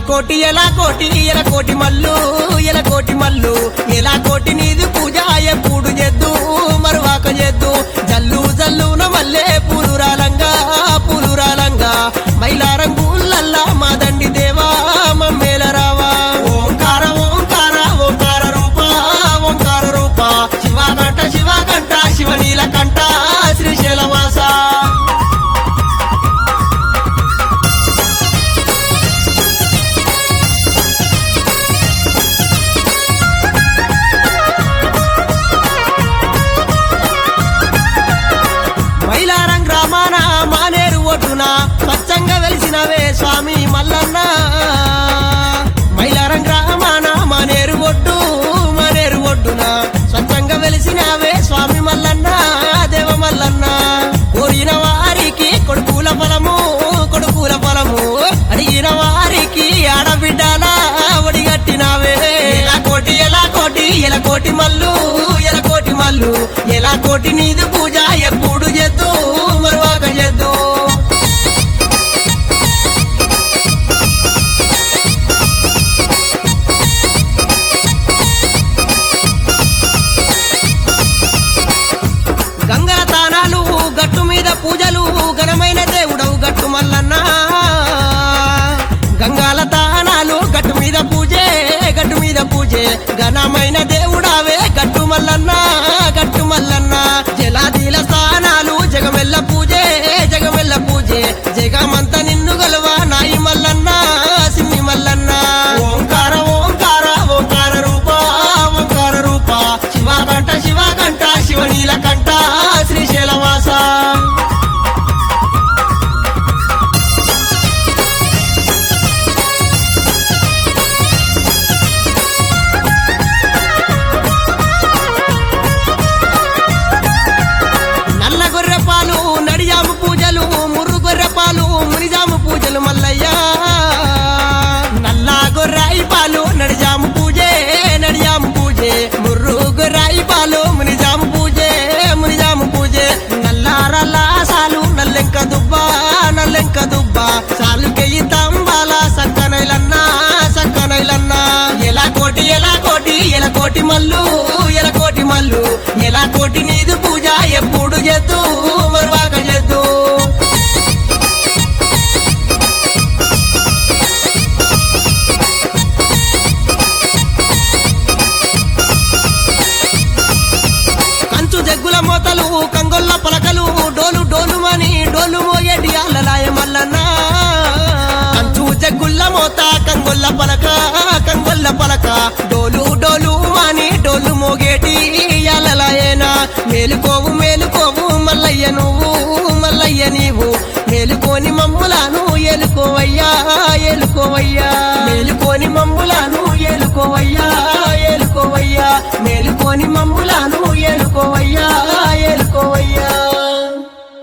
కోటి ఎలా కోటి ఎల కోటి మల్లు ఎల కోటి మల్లు ఎలా కోటి నీది పూజ ఎప్పుడు చేద్దు మరువాక చేద్దు జల్లు జల్లున మల్లె పూలు రాలంగా పూలు రాలంగా మైలారం పూలల్లా మా దండి దేవా మమ్మేల రావా ఓంకార ఓంకార ఓంకార రూప ఓంకార రూప శివకంఠ శివకంఠ శివనీల కంఠ శ్రీశైలవాస మైలారం గ్రామాన మానేరు ఒడ్డున స్వచ్ఛంగా వెలిసినవే స్వామి మల్లన్న మైలారం గ్రామాన మానేరు ఒడ్డు మానేరు ఒడ్డున స్వచ్ఛంగా వెలిసినవే స్వామి మల్లన్న దేవ మల్లన్న కోరిన వారికి కొడుకుల ఫలము కొడుకుల ఫలము అడిగిన వారికి ఆడబిడ్డల ఒడిగట్టినావే ఎలా కోటి ఎలా కోటి ఎలా కోటి మల్లు ఎలా కోటి మల్లు ఎలా కోటి నీది పూజ ఎప్పుడు చేద్దు మరువాక చేద్దు గంగా తానాలు గట్టు మీద పూజలు ఘనమైన దేవుడవు గట్టు మల్లన్న గంగాల తానాలు గట్టు మీద పూజే గట్టు మీద పూజే ఘనమైన దేవుడావే గట్టు మల్లన్న గట్టు మల్లన్న జలాదీల స్థానాలు జగమెల్ల పూజే జగమెల్ల పూజే జగమంత నిన్ను గలవా నాయి మల్లన్న సిన్ని మల్లన్న ఓంకార ఓంకార ఓంకార రూప ఓంకార రూప శివకంఠ శివకంఠ శివనీల కంఠ శ్రీశైలవాస నల్ల గొర్రె పాలు నడిజాము పూజలు ముర్రు గొర్రె పాలు మునిజాము పూజలు మల్లయ్య నల్ల గొర్రాయి పాలు నడిజాము పూజే నడిజాము పూజే ముర్రు గొర్రాయి పాలు మునిజాము పూజే మునిజాము పూజే నల్లారల్ల సాలు నల్లెంక దుబ్బ నల్లెంక దుబ్బ సాలుకెయ్యి తంబాల సక్కనైలన్న సక్కనైలన్న ఎలా కోటి ఎలా కోటి ఎలా కోటి మల్లు ఎలా కోటి మల్లు ఎలా కోటి నీదు పూజ ఎప్పుడు చేద్దు మరువాక చేద్దు కంచు జగ్గుల మోతలు కంగొల్ల పలకలు డోలు డోలు మని డోలు మోగేటి అల్లలాయ మల్లన్న కంచు జగ్గుల్ల మోత కంగొల్ల పలక కంగొల్ల పలక డోలు డోలు మని డోలు మోగేటి అల్లలాయనా మేలుకోవు మేలుకోవు మల్లయ్య నువ్వు మల్లయ్య నీవు మేలుకోని మమ్ములను ఏలుకోవయ్యా ఏలుకోవయ్యా మేలుకోని మమ్ములను ఏలుకోవయ్యా ఏలుకోవయ్యా మేలుకోని మమ్ములను